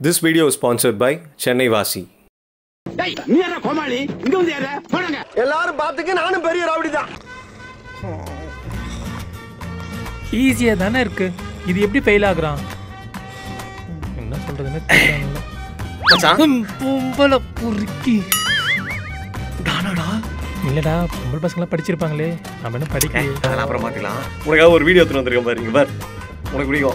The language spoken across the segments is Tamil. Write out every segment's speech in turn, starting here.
This video is sponsored by Chennai Vasi. டேய் நீ யாரா கோமாளி இங்க வந்து யாரா போடுங்க எல்லாரும் பாத்துக்க நானும் பெரிய ரவுடி தான் ஈஸியாக தானே இருக்கு இது எப்படி ஃபெயில் ஆகுறான் என்ன சொல்றதுன்னு தெரியல பொம்பளை பொறுக்கி தானாடா இல்லடா பொம்பளை பசங்களாம் படிச்சிருப்பாங்களே நம்ம என்ன படிக்க அதெல்லாம் அப்புறம் பார்த்துக்கலாம் உனக்காக ஒரு வீடியோ எடுத்துட்டு வந்திருக்கேன் பாரு இங்க பாரு உனக்கு பிடிக்கும்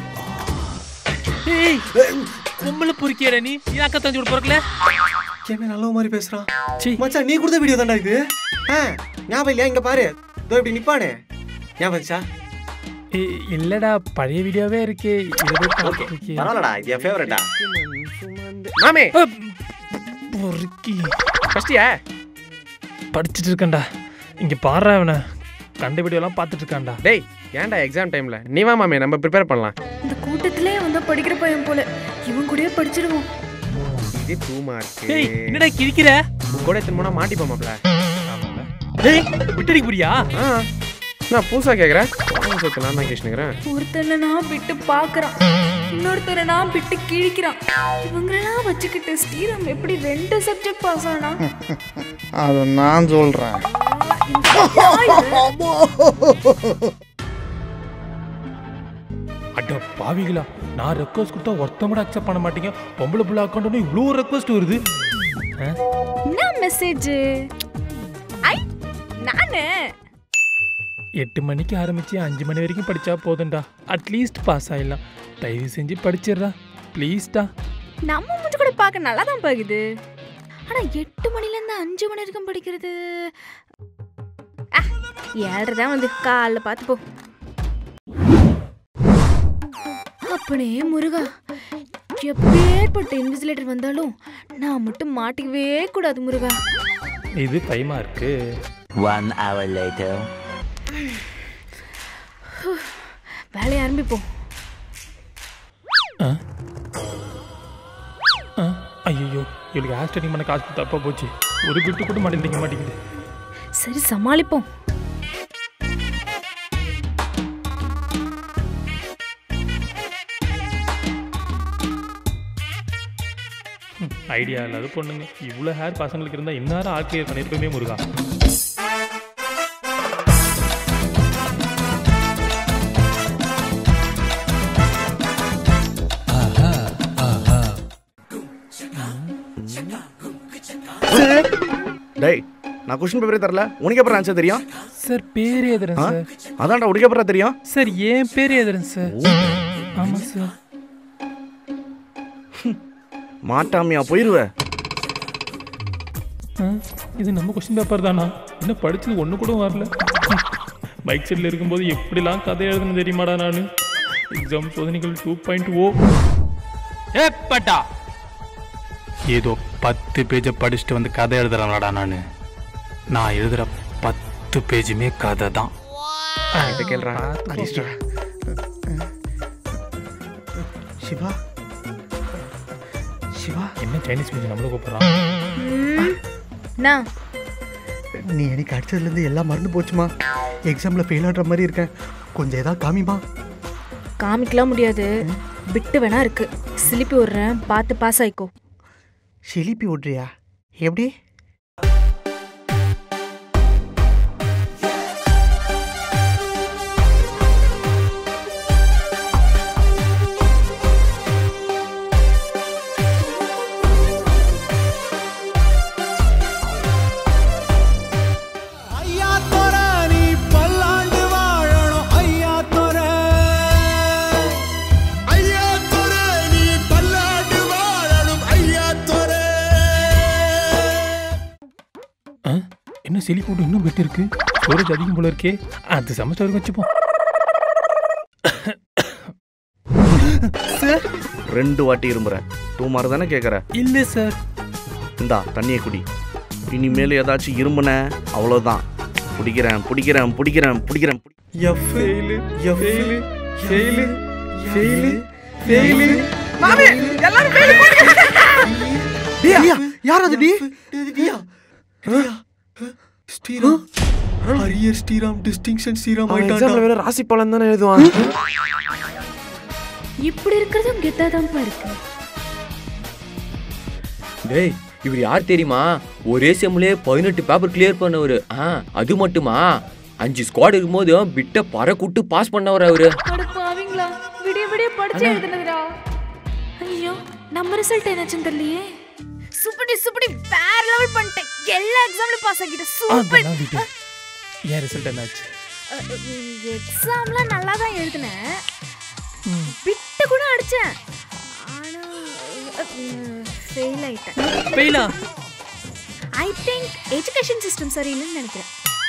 ஏய் பொம்பளை பொறுக்கியடா நீ நீ அக்கா தஞ்சு விட பொறுக்கல என்ன நல்ல மாதிரி பேசுறான் சீ மச்சான் நீ கொடுத்த வீடியோ தான்டா இது ஆ ஞாபகம் இல்லையா இங்க பாரு இதோ இப்படி நிப்பானே ஞாபகம் இருந்துச்சா ஏய், இல்லடா பழைய வீடியோவே இருக்கு இதை போய் ஓகே பார்த்துருக்கியே. பரவாயில்லடா இது என் ஃபேவரட்டா மாமே அப், பொறுக்கி ஃபஸ்ட்டியா படிச்சுட்டு இருக்கேன்டா இங்க பாடுறா அவனை கண்ட வீடியோலாம் பார்த்துட்டு இருக்கான்டா டேய் ஏன்டா எக்ஸாம் டைம்ல நீ வா மாமே நம்ம ப்ரிப்பேர் பண்ணலாம் இந்த கூட்டத்திலே வந்தா படிக்கிற பையன் போல இவன் கூடயே படிச்சிடுவோம் இது டூ மார்க் ஏய் என்னடா கிழிக்கிற கூட எத்தனை போனா மாட்டிப்போம் மாப்ள ஏய் விட்டடிக்க புரியா ஆ நான் புதுசா கேக்குறேன் சேர்த்து நான் தான் கேஷ்னுக்கிறேன் ஒருத்தனை நான் விட்டு பாக்குறான் இன்னொருத்தரை நான் விட்டு கிழிக்கிறான் இவங்களெல்லாம் வச்சுக்கிட்டு ஸ்ரீராம் எப்படி ரெண்டு சப்ஜெக்ட் பாஸ் ஆனா அது நான் சொல்றேன் அட பாவிகளா நான் ரெக்வஸ்ட் கொடுத்தா ஒருத்தன் கூட அக்செப்ட் பண்ண மாட்டீங்க பொம்பளை புள்ள அக்கௌண்ட் இவ்வளோ ரெக்வஸ்ட் வருது ஆ? என்ன மெசேஜ் ஐ நானு எட்டு மணிக்கு ஆரம்பிச்சு அஞ்சு மணி வரைக்கும் படிச்சா போதும்டா அட்லீஸ்ட் பாஸ் ஆயிடலாம் தயவு செஞ்சு படிச்சிடுறா ப்ளீஸ்டா நம்ம மூஞ்சி கூட பார்க்க நல்லா தான் பாக்குது ஆனா எட்டு மணில இருந்து அஞ்சு மணி வரைக்கும் படிக்கிறது ஏழரை தான் வந்து காலைல பார்த்து போ அப்பனே முருகா எப்பேற்பட்ட இன்விசிலேட்டர் வந்தாலும் நான் மட்டும் மாட்டிக்கவே கூடாது முருகா இது பயமா இருக்கு One hour later. வேலையை ஆரம்பிப்போம் ஐயோ இவளுக்கு ஹேர் ஸ்டைலிங் பண்ண காசு தப்பா போச்சு ஒரு கிட்டு கூட மாட்டேங்க மாட்டேங்குது சரி சமாளிப்போம் ஐடியா இல்லாத பொண்ணுங்க இவ்வளோ ஹேர் பசங்களுக்கு இருந்தால் இந்நேரம் ஆள் கிளியர் பண்ணியிருப்போமே முருகா டேய் நான் கொஸ்டின் பேப்பரே தரல உனக்கு அப்புறம் ஆன்சர் தெரியும் சார் பேர் எழுதுறேன் ஆ? சார் அதான்டா உனக்கு அப்புறம் தெரியும் சார் ஏன் பேர் எழுதுறேன் சார் ஆமாம் சார் மாட்டாமையா போயிருவ ஆ, இது நம்ம கொஸ்டின் பேப்பர் தானா என்ன படிச்சது ஒன்று கூட வரல பைக் சைடில் இருக்கும்போது எப்படிலாம் கதை எழுதணும் தெரியுமாடா நான் எக்ஸாம் சோதனைகள் டூ பாயிண்ட் ஓ ஏப்பட்டா ஏதோ பத்து பேஜை படிச்சுட்டு வந்து கதை எழுதுறேன்டா நான் நான் எழுதுகிற பத்து பேஜுமே கதை தான் இதை கேள்றா அடிச்சிட்டா சிவா சிவா என்ன சைனீஸ் மீடியம் நம்மளும் கூப்பிட்றான் நான் நீ எனக்கு அடிச்சதுலேருந்து எல்லாம் மறந்து போச்சுமா எக்ஸாமில் ஃபெயில் ஆடுற மாதிரி இருக்கேன் கொஞ்சம் ஏதாவது காமிமா காமிக்கலாம் முடியாது விட்டு வேணா இருக்கு சிலிப்பி விடுறேன் பார்த்து பாஸ் ஆயிக்கோ செழிப்பி விட்றியா எப்படி ஐயா தோர நீ பல்லாண்டு வாழணும் ஐயா தோர ஐயா தோர நீ பல்லாண்டு வாழணும் ஐயா தோர ஆ? என்ன செலி போட்டு இன்னும் பெட்டு இருக்கு ஸ்டோரேஜ் அதிகம் போல இருக்கே அடுத்த செமஸ்டர் வரைக்கும் வச்சுப்போம் ரெண்டு வாட்டி இரும்புறேன் டூ மார்க் தானே கேட்குற இல்லை சார் இந்தா தண்ணியை குடி இனிமேல் ஏதாச்சும் இரும்புன அவ்வளோதான் பிடிக்கிறேன் பிடிக்கிறேன் பிடிக்கிறேன் பிடிக்கிறேன் F fail F fail fail fail fail மாமே எல்லாரும் ஃபெயில் யார் அது டி ஸ்ரீராம் ஹரியர் ஸ்ரீராம் டிஸ்டிங்ஷன் ஸ்ரீராம் ஆயிட்டான் வேற ராசி பலன் தானே எழுதுவான் இப்படி இருக்கிறதும் கெத்தாதான்ப்பா இருக்கு டேய் இவர் யார் தெரியுமா ஒரே செம்லே பதினெட்டு பேப்பர் கிளியர் பண்ணவர் ஆ அது மட்டுமா அஞ்சு ஸ்குவாட் இருக்கும்போது பிட்ட பறக்கூட்டு பாஸ் பண்ணவர் அவரு பாவீங்களா விடிய விடிய படிச்சு எழுதுனதுடா ஐயோ நம்ம ரிசல்ட் என்னாச்சுன்னு தெரியலையே சூப்பர்டி சூப்பர்டி வேற லெவல் பண்ணிட்டேன் எல்லா எக்ஸாம்லயும் பாஸ் ஆகிட்டேன் சூப்பர் அதெல்லாம் விடு என் ரிசல்ட் என்னாச்சு எக்ஸாம்லாம் நல்லா தான் எழுதினேன் பிட்டு கூட அடிச்சேன் ஆனா ஃபெயில் ஆயிட்டேன் ஃபெயிலா ஐ திங்க் எஜுகேஷன் சிஸ்டம் சரியில்லைன்னு நினைக்கிறேன்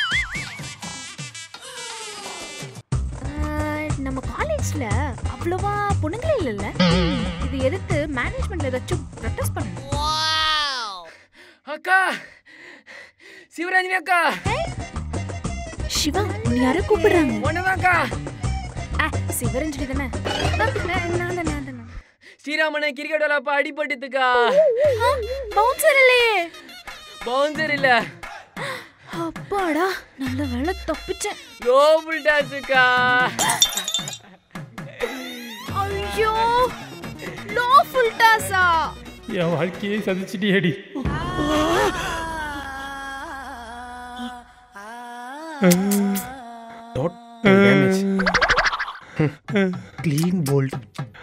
ஆஹ், நம்ம காலேஜ்ல அவ்வளவா பொண்ணுங்களே இல்லைல்ல இது எதிர்த்து மேனேஜ்மெண்ட்ல ஏதாச்சும் ப்ரொட்டஸ்ட் பண்ணணும் அக்கா சிவராஜினி அக்கா சிவா உன்னை யாரோ கூப்பிடுறாங்க ஒண்ணுதான்க்கா ஆ, சிவரஞ்சலி தானே நான் தான், நான் தான், நான் தான். ஸ்ரீராமனை கிரிக்கெட் விளாப்ப அடிபட்டுதுக்கா ஆ, பவுன்சர் இல்லையே பவுன்சர் இல்ல அப்பாடா நல்ல வேலை தப்பிச்சேன் நோபல் டான்ஸுக்கா ஐயோ லோ ஃபுல் டாஸா என் வாழ்க்கையை சதிச்சிட்டியேடி க்ளீன் போல்ட்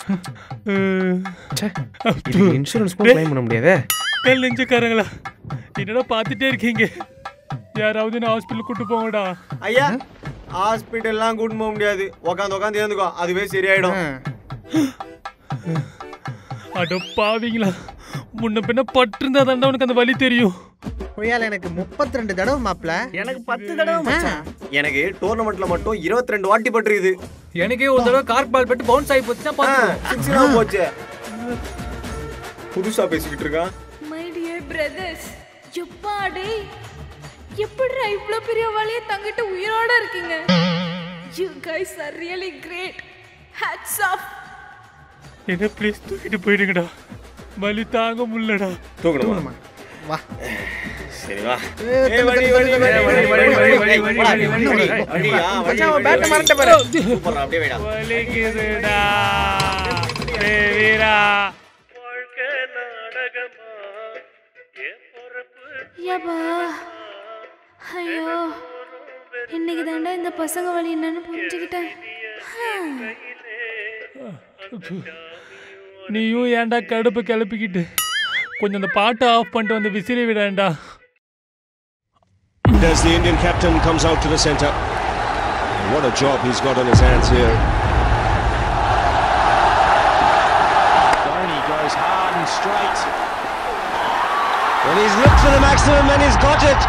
இது இன்சூரன்ஸ்க்கும் க்ளைம் பண்ண முடியாதே கல் நெஞ்சக்காரங்களா என்னடா பார்த்துட்டே இருக்கீங்க யாராவது நான் ஹாஸ்பிட்டல் கூட்டு போங்கடா ஐயா ஹாஸ்பிட்டல்லாம் கூட்டு போக முடியாது உட்காந்து உட்காந்து இருந்துக்கோ அதுவே சரியாயிடும் அட பாவீங்களா முன்ன பின்ன பட்டிருந்தா தாண்டா உனக்கு அந்த வலி தெரியும் கொய்யால எனக்கு முப்பத்தி ரெண்டு தடவை மாப்பிள எனக்கு பத்து தடவை மச்சான் எனக்கு டோர்னமெண்ட்ல மட்டும் இருபத்தி ரெண்டு வாட்டி பட்டிருக்குது எனக்கே ஒரு தடவை கார்க் பால் பட்டு பவுன்ஸ் ஆகி போச்சுன்னா பாத்துக்கோ சிக்ஸ்லாம் போச்சு புதுசா பேசிக்கிட்டு இருக்கான் மை டியர் பிரதர்ஸ் எப்பா டேய் எப்படிடா இவ்ளோ பெரிய வழிய தங்கிட்டு உயிரோட இருக்கீங்க you guys are really great hats off என்ன ப்ளீஸ் தூக்கிட்டு போயிடுங்கடா வலி தாங்க முடியலடா தூக்கணுமா வா சரி வா ஏய், ஏய், வழி, வழி, வழி, வழி, வழி, வழி, வழி, வழி, வழி, வழி, வழி, வழியா, வழி, மச்சான், அவன் வழி, பேட்டை வழி. மறந்துட்ட பாரு. சூப்பர்ரா, அப்படியே வைடா. வலிக்குதுடா டேய் வீரா யப்பா ஐயோ இன்னைக்கு தாண்டா இந்த பசங்க வழி என்னன்னு புரிஞ்சுக்கிட்டேன் நீயும் ஏன்டா கடுப்பு கிளப்பிக்கிட்டு கொஞ்சம் அந்த பாட்டை ஆஃப் பண்ணிட்டு வந்து விசிறி விடேன்டா As the Indian captain comes out to the centre. What a job he's got on his hands here. Dhoni goes hard and straight. Well, he's looked for the maximum and he's got it.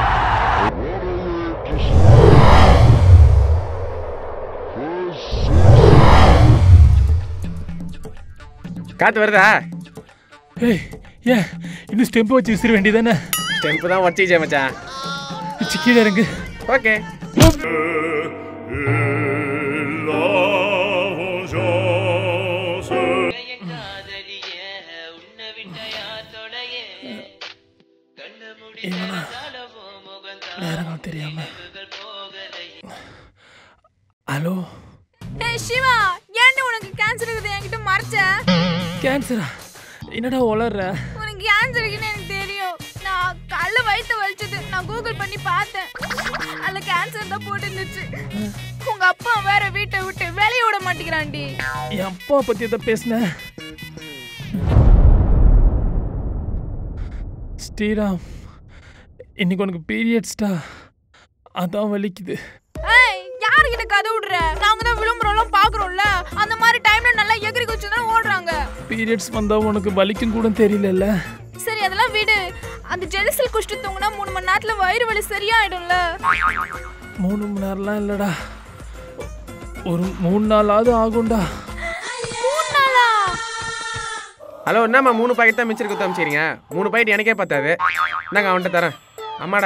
காத்து வருதா ஏய் ஏன் இன்னும் ஸ்டெம்பு வச்சு விசிற வேண்டியதானே ஸ்டெம்ப் தான் வச்சிச்சே மச்சான் கீழே இறங்கு ஓகே நேரம் தெரியாம ஹலோ ஏய் சிவா ஏன்டா உனக்கு கேன்சர் இருக்குது என்கிட்ட மறைச்ச கேன்சரா என்னடா உளர்ற உனக்கு கேன்சர் இருக்குன்னு எனக்கு தெரியும் நான் காலைல வயிற்று வலிச்சது நான் கூகுள் பண்ணி பார்த்தேன் அதுல கேன்சர் தான் போட்டுருந்துச்சு உங்க அப்பா வேற வீட்டை விட்டு வெளிய விட மாட்டேங்கிறான்டி என் அப்பா பத்தி எதை பேசின ஸ்ரீராம் இன்னைக்கு உனக்கு பீரியட்ஸ்டா அதான் வலிக்குது ஏய் யாருக்கிட்ட கதை விடுற நாங்க தான் விளம்பரம்லாம் பாக்குறோம்ல அந்த மாதிரி டைம்ல நல்லா எகிரி குச்சி தான் ஓடுறாங்க பீரியட்ஸ் வந்தா உனக்கு வலிக்கும் கூட தெரியலல்ல சரி அதெல்லாம் விடு அந்த ஜெலிசல் குஷ்டு தூங்கினா மூணு மணி நேரத்துல வயிறு வலி சரியாயிடும்ல மூணு மணி நேரம்லாம் இல்லடா ஒரு மூணு நாளாவது ஆகும்டா மூணு நாளா ஹலோ என்னம்மா மூணு பாக்கெட் தான் மிச்சர் குத்து அமைச்சிருங்க மூணு பாக்கெட் எனக்கே பத்தாது நாங்க அவன்கிட்ட தரேன் அம்மாடா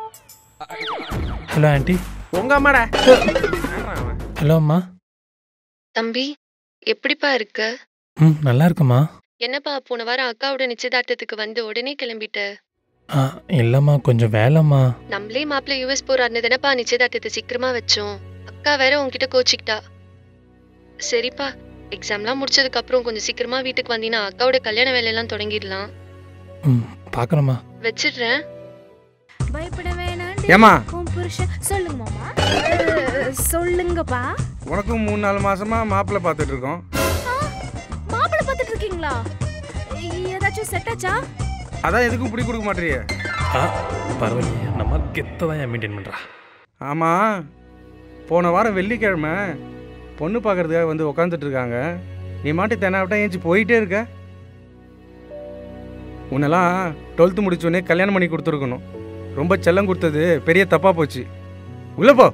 ஹலோ ஆண்டி உங்க அம்மாடா ஹலோ அம்மா தம்பி எப்படிப்பா இருக்க ம் நல்லா இருக்குமா என்னப்பா போன வாரம் அக்காவோட நிச்சயதார்த்தத்துக்கு வந்து உடனே கிளம்பிட்ட ஆ இல்லைம்மா கொஞ்சம் வேலைம்மா நம்மளே மாப்பிள்ள யூஎஸ் போறாருன்னு தானப்பா நிச்சயதார்த்தத்தை சீக்கிரமா வச்சோம் அக்கா வேற உன்கிட்ட கோச்சிக்கிட்டா சரிப்பா எக்ஸாம்லாம் முடிச்சதுக்கு அப்புறம் கொஞ்சம் சீக்கிரமா வீட்டுக்கு வந்தீங்கன்னா அக்காவோட கல்யாண வேலையெல்லாம் தொடங்கிடலாம் ம் பார்க்கணுமா வச்சிடுறேன் பயப்பட வேணாம் ஏம்மா? உன் புருஷன் சொல்லுங்க மாமா அஹ், சொல்லுங்கப்பா உனக்கும் மூணு நாலு மாசமா மாப்பிள்ளை பார்த்துட்டு இருக்கோம் மாப்பிள்ளை பார்த்துட்டு இருக்கீங்களா ஏதாச்சும் செட் ஆச்சா அதான் எதுக்கும் பிடி கொடுக்க மாட்டேறிய ஆ பரவாயில்லையே நம்ம கெத்தை தான் ஏன் மெயின்டைன் பண்ணுறா ஆமாம் போன வாரம் வெள்ளிக்கிழமை பொண்ணு பார்க்கறதுக்காக வந்து உக்காந்துட்டு இருக்காங்க நீ மாட்டி தெனாவிட்டா ஏஞ்சி போயிட்டே இருக்க உன்னெல்லாம் டுவெல்த்து முடிச்சோடனே கல்யாணம் பண்ணி கொடுத்துருக்கணும் ரொம்ப செல்லம் கொடுத்தது பெரிய தப்பாக போச்சு உள்ளே போ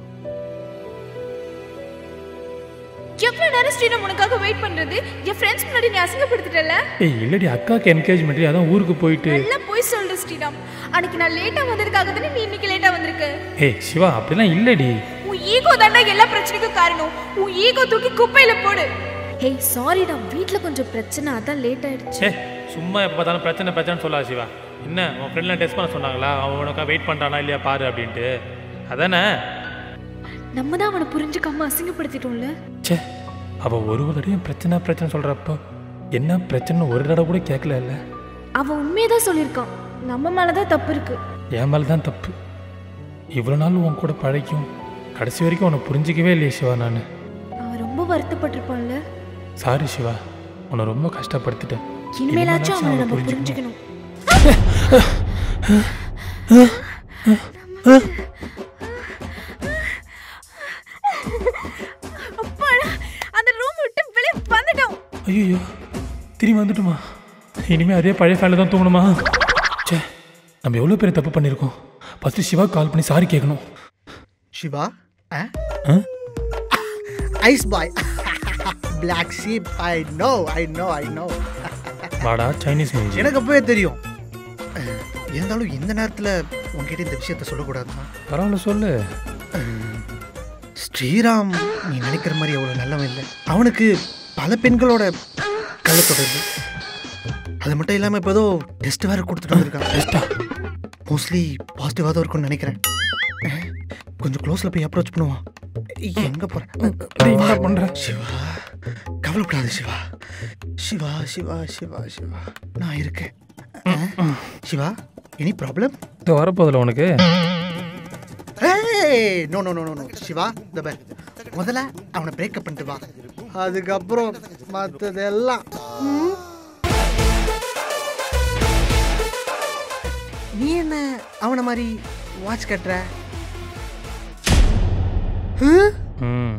எவ்வளவு நேரம் ஸ்ரீராம் உனக்காக வெயிட் பண்றது என் ஃப்ரெண்ட்ஸ் முன்னாடி நீ அசிங்கப்படுத்திட்டல ஏய் இல்லடி அக்காவுக்கு என்கேஜ்மெண்ட் அதான் ஊருக்கு போயிட்டு நல்லா போய் சொல்ற ஸ்ரீராம் அன்னைக்கு நான் லேட்டா வந்ததுக்காக தானே நீ இன்னைக்கு லேட்டா வந்திருக்க ஏய் சிவா அப்படிலாம் இல்லடி உன் ஈகோ தாண்டா எல்லா பிரச்சனைக்கும் காரணம் உன் ஈகோ தூக்கி குப்பையில போடு ஹேய் சாரிடா வீட்ல கொஞ்சம் பிரச்சனை அதான் லேட் ஆயிடுச்சு ஏ சும்மா எப்போ பார்த்தாலும் பிரச்சனை பிரச்சனை சொல்லா சிவா என்ன உன் ஃப்ரெண்ட்லாம் டெஸ்ட் பண்ண சொன்னாங்களா அவன் உனக்கா வெயிட் பண்ணுறானா இல்லையா பாரு அப்படின்ட்டு அதானே நம்ம தான் அவனை புரிஞ்சுக்காம அசிங்கப்படுத்திட்டோம்ல ச்சே அவள் ஒரு ஒரு தடையும் பிரச்சனை பிரச்சனை சொல்கிறப்போ என்ன பிரச்சனை ஒரு தடவை கூட கேட்கல இல்லை அவன் உண்மையை தான் சொல்லியிருக்கான் நம்ம மேலதான் தப்பு இருக்கு என் மேலே தான் தப்பு இவ்வளோ நாள் உன் கூட பழகியும் கடைசி வரைக்கும் உன்னை புரிஞ்சிக்கவே இல்லையே சிவா நான் அவன் ரொம்ப வருத்தப்பட்டிருப்பான்ல சாரி சிவா உன்னை ரொம்ப கஷ்டப்படுத்திட்டேன் இனிமேலாச்சும் அவனை அவனை நம்ம புரிஞ்சுக்கணும். புரிஞ்சுக்கணும் அப்பாடா அந்த ரூம் விட்டு வெளியே வந்துட்டோம் ஐயோ திரும்பி வந்துட்டுமா இனிமேல் அதே பழைய ஃபேனில் தான் தூங்கணுமா ச்சே நம்ம எவ்வளோ பெரிய தப்பு பண்ணியிருக்கோம் ஃபஸ்ட்டு சிவா கால் பண்ணி சாரி கேட்கணும் சிவா ஆ? Ice boy black sheep I know I know I know வாடா சைனீஸ் மிஞ்சி எனக்கு அப்பவே தெரியும் அஹ், இருந்தாலும் இந்த நேரத்தில் உன்கிட்ட இந்த விஷயத்த சொல்லக்கூடாதுதான் பரவாயில்ல சொல்லு ஸ்ரீராம் நீ நினைக்கிற மாதிரி அவ்வளோ நல்லவன் இல்லை அவனுக்கு பல பெண்களோட கள்ள தொடர்பு அது மட்டும் இல்லாமல் இப்போ ஏதோ டெஸ்ட் வேறு கொடுத்துட்டு வந்திருக்கான் மோஸ்ட்லி பாசிட்டிவாக தான் இருக்கும்னு நினைக்கிறேன் அஹ், கொஞ்சம் க்ளோஸில் போய் அப்ரோச் பண்ணுவான் எங்கே போகிறேன் என்ன பண்ற? சிவா கவலைப்படாத சிவா சிவா சிவா சிவா சிவா நான் இருக்கேன் அஹ், சிவா எனி ப்ராப்ளம் இது வரப்போதில்ல உனக்கு ஏய் no no no no no Siva இந்த பார் முதல்ல அவனை பிரேக்கப் பண்ணிட்டு வா அதுக்கப்புறம் மற்றதெல்லாம் ம்? நீ என்ன அவனை மாதிரி வாட்ச் கட்டுற ஹம்? ம்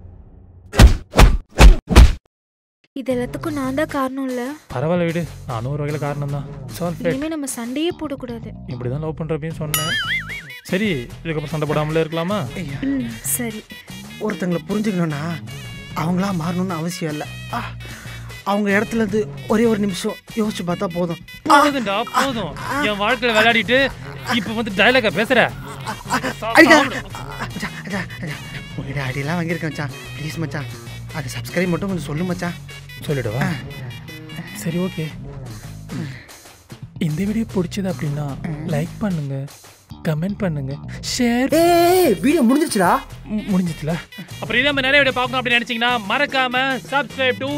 இது எல்லாத்துக்கும் நான் தான் காரணம் இல்ல பரவாயில்ல விடு நானும் ஒரு வகையில் காரணம் தான் சால் இனிமே நம்ம சண்டையே போடக்கூடாது இப்படி தான் லவ் பண்ணுறப்பையும் சொன்னேன் சரி இதுக்கப்புறம் சண்டை போடாமலே இருக்கலாமா ம் சரி ஒருத்தங்களை புரிஞ்சுக்கணும்னா அவங்களா மாறணும்னு அவசியம் இல்லை ஆ, அவங்க இடத்துல இருந்து ஒரே ஒரு நிமிஷம் யோசிச்சு பார்த்தா போதும் போதும்டா போதும் என் வாழ்க்கையில விளையாடிட்டு இப்போ வந்து டைலாக பேசுற அடிக்கா மச்சான், மச்சான், மச்சான். உங்ககிட்ட அடியெல்லாம் வாங்கியிருக்கேன் மச்சான் ப்ளீஸ் மச்சான் அது சப்ஸ்கிரைப் மட்டும் கொஞ்சம் சொல்லு மச்சான் சொல்லிடுவா சரி ஓகே இந்த வீடியோ பிடிச்சது அப்படின்னா லைக் பண்ணுங்க கமெண்ட் பண்ணுங்க ஷேர் ஏய் வீடியோ முடிஞ்சிருச்சுடா முடிஞ்சிச்சுல அப்புறம் இதே மாதிரி நிறைய வீடியோ பார்க்கணும் அப்படின்னு நினைச்சீங்கன்னா மறக்காம சப்ஸ்கிரைப் டு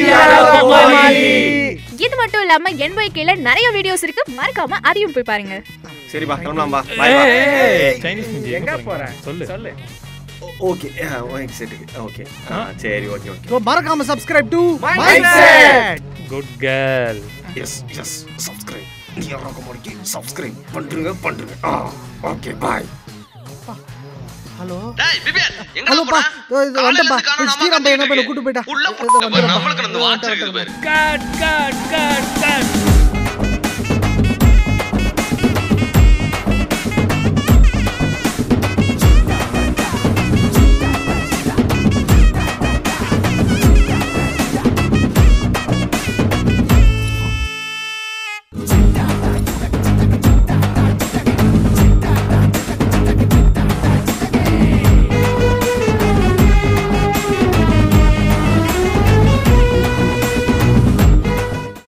இது மட்டும் இல்லாம என்ஒய்கேல நிறைய வீடியோஸ் இருக்கு மறக்காம அதையும் போய் பாருங்க சரிப்பா கிளம்பலாம்பா சைனீஸ் மிஞ்சி எங்க போற சொல்லு சொல்லு ஓகே சரி ஓகே சரி ஓகே ஓகே ஸோ மறக்காம subscribe to good girl yes yes subscribe நீங்க சப்ஸ்கிரைப் பண்றீங்க பண்றீங்க ஓகே பாய் ஹலோ ஹலோப்பா வந்துப்பா ஸ்ரீராம் பையன் என்ன பண்ண கூட்டு போயிட்டா கட் கட் கட் கட்